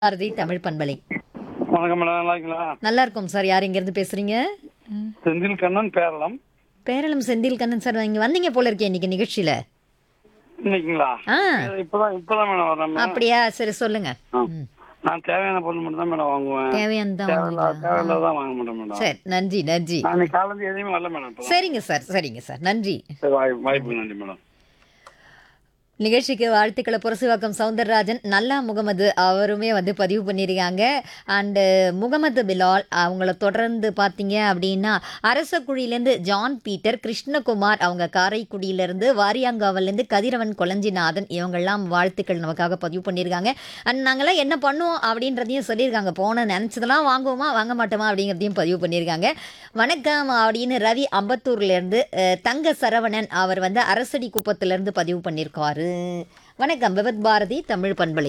பாரதி தமிழ் பண்பலை வணக்கம் மேடம் நல்லா இருக்கீங்களா நல்லா இருக்கும் சார் யார் இருந்து பேசுறீங்க ம். செந்தில் கண்ணன் பேரளம் பேரளம் செந்தில் கண்ணன் சார் இங்க வந்தீங்க போல இருக்கே இன்னைக்கு நிகழ்ச்சியில இன்னைக்குங்களா ஆ இப்பதான் இப்பதான் மேடம் வரேன் மேடம். அப்படியா சரி சொல்லுங்க ஆ. ம். நான் தேவையான பொருள் மட்டும் தான் மேடம் வாங்குவேன் தேவையானதான் தேவையில்லா வாங்குவீங்களா? தேவையில்லாதான் வாங்க மாட்டேன் மேடம் சரி நன்றி நன்றி நான் இன்னைக்கு காலேஜ் எதையுமே வரல மேடம் இப்பதான். சரிங்க சார் சரிங்க சார் நன்றி சரி, வாய்ப்பு வாய்ப்பு நன்றி மேடம் நிகழ்ச்சிக்கு வாழ்த்துக்களை புரசுவாக்கம் சவுந்தரராஜன் நல்லா முகமது அவருமே வந்து பதிவு பண்ணியிருக்காங்க அண்டு முகமது பிலால் அவங்கள தொடர்ந்து பார்த்தீங்க அப்படின்னா அரசக்குழியிலேருந்து ஜான் பீட்டர் கிருஷ்ணகுமார் அவங்க காரைக்குடியிலேருந்து வாரியாங்காவிலேருந்து கதிரவன் கொலஞ்சிநாதன் இவங்கெல்லாம் வாழ்த்துக்கள் நமக்காக பதிவு பண்ணியிருக்காங்க அண்ட் நாங்களாம் என்ன பண்ணுவோம் அப்படின்றதையும் சொல்லியிருக்காங்க போன நினச்சதெல்லாம் வாங்குவோமா வாங்க மாட்டோமா அப்படிங்கிறதையும் பதிவு பண்ணியிருக்காங்க வணக்கம் அப்படின்னு ரவி அம்பத்தூர்லேருந்து அஹ், தங்க சரவணன் அவர் வந்து அரசடி குப்பத்திலேருந்து பதிவு பண்ணியிருக்காரு வணக்கம் விபத் பாரதி தமிழ் பண்பலை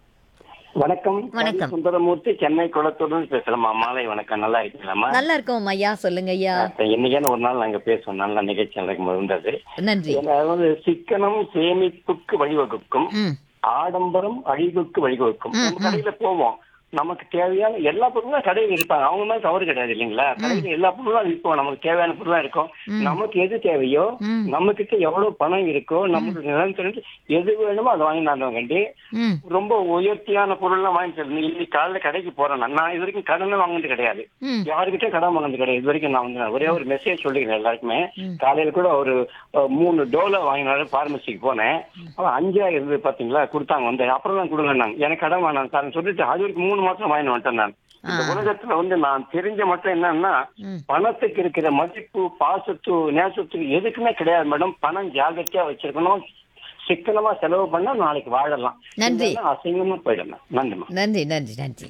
வணக்கம் வணக்கம். சுந்தரமூர்த்தி சென்னை குளத்தூர்னு பேசுறேம்மா மாலை வணக்கம் நல்லா இருக்கீங்களாம்மா நல்லா இருக்கோம் ஐயா சொல்லுங்க ஐயா இன்னைக்கான ஒரு நாள் நாங்க பேசுவோம் நல்ல நிகழ்ச்சி எனக்கு இருந்தது நன்றி அதாவது சிக்கனம் சேமிப்புக்கு வழிவகுக்கும் ம் ஆடம்பரம் அழிவுக்கு வழிவகுக்கும் நம்ம கடையில போவோம் நமக்கு தேவையான எல்லா பொருளும் கடையில் இருப்பாங்க அவங்க மேல தவறு கிடையாது இல்லைங்களா கடையில எல்லா பொருளும் விற்போம் நமக்கு தேவையான பொருளா இருக்கும் நமக்கு எது தேவையோ ம். நம்ம கிட்ட எவ்வளவு பணம் இருக்கோ நமக்கு நிலம் தெரிஞ்சு எது வேணுமோ அதை வாங்கி நான் கண்டி ம் ரொம்ப உயர்த்தியான பொருள்லாம் வாங்கி தரணும் இன்னைக்கு காலையில கடைக்கு போறேன் நான். நான் இது வரைக்கும் கடன் வாங்கினது கிடையாது ம் யாருக்கிட்ட கடன் வாங்கினது கிடையாது இது வரைக்கும் நான் வந்து ஒரே ஒரு மெசேஜ் சொல்லிக்கிறேன் எல்லாருக்குமே காலையில கூட ஒரு அஹ், மூணு டோலோ வாங்கினாலும் பார்மசிக்கு போனேன் அவன் அஞ்சாயிரம் இருந்தது பாத்தீங்களா கொடுத்தாங்க வந்து அப்புறம் தான் கொடுங்கன்னாங்க எனக்கு கடன் வாங்கினாங்க சார் சொல்லிட்டு அது வரைக்கும் மூணு மாசம் வாங்கி வந்துட்டேன் நான் இந்த உலகத்துல வந்து நான் தெரிஞ்ச மட்டும் என்னன்னா ம். பணத்துக்கு இருக்கிற மதிப்பு பாசத்து நேசத்துக்கு எதுக்குமே கிடையாது மேடம் பணம் ஜாகிரதையா வச்சிருக்கணும் சிக்கனமா செலவு பண்ணா நாளைக்கு வாழலாம் நன்றி. இல்லைன்னா அசிங்கமா போயிடலாம் நன்றிமா நன்றி நன்றி நன்றி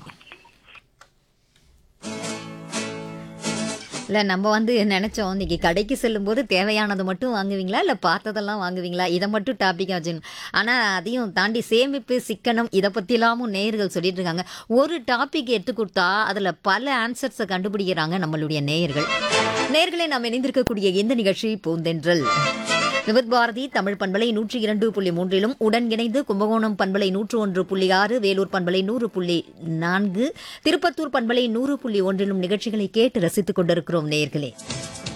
இல்லை நம்ம வந்து நினச்சோம் இன்னைக்கு கடைக்கு செல்லும்போது தேவையானது மட்டும் வாங்குவீங்களா இல்லை பார்த்ததெல்லாம் வாங்குவீங்களா இதை மட்டும் டாப்பிக்காக வச்சுக்கணும் ஆனால் அதையும் தாண்டி சேமிப்பு சிக்கனம் இதை பற்றிலாமும் நேயர்கள் சொல்லிட்டு இருக்காங்க ஒரு டாபிக் எடுத்து கொடுத்தா அதில் பல ஆன்சர்ஸை கண்டுபிடிக்கிறாங்க நம்மளுடைய நேயர்கள் நேயர்களை நாம் இணைந்திருக்கக்கூடிய இந்த நிகழ்ச்சி பூந்தென்றல் விபத் பாரதி தமிழ் பண்பலை நூற்றி இரண்டு புள்ளி மூன்றிலும் உடன் இணைந்து கும்பகோணம் பண்பலை நூற்று ஒன்று புள்ளி ஆறு வேலூர் பண்பலை நூறு புள்ளி நான்கு திருப்பத்தூர் பண்பலை நூறு புள்ளி ஒன்றிலும் நிகழ்ச்சிகளை கேட்டு ரசித்துக் கொண்டிருக்கிறோம் நேயர்களே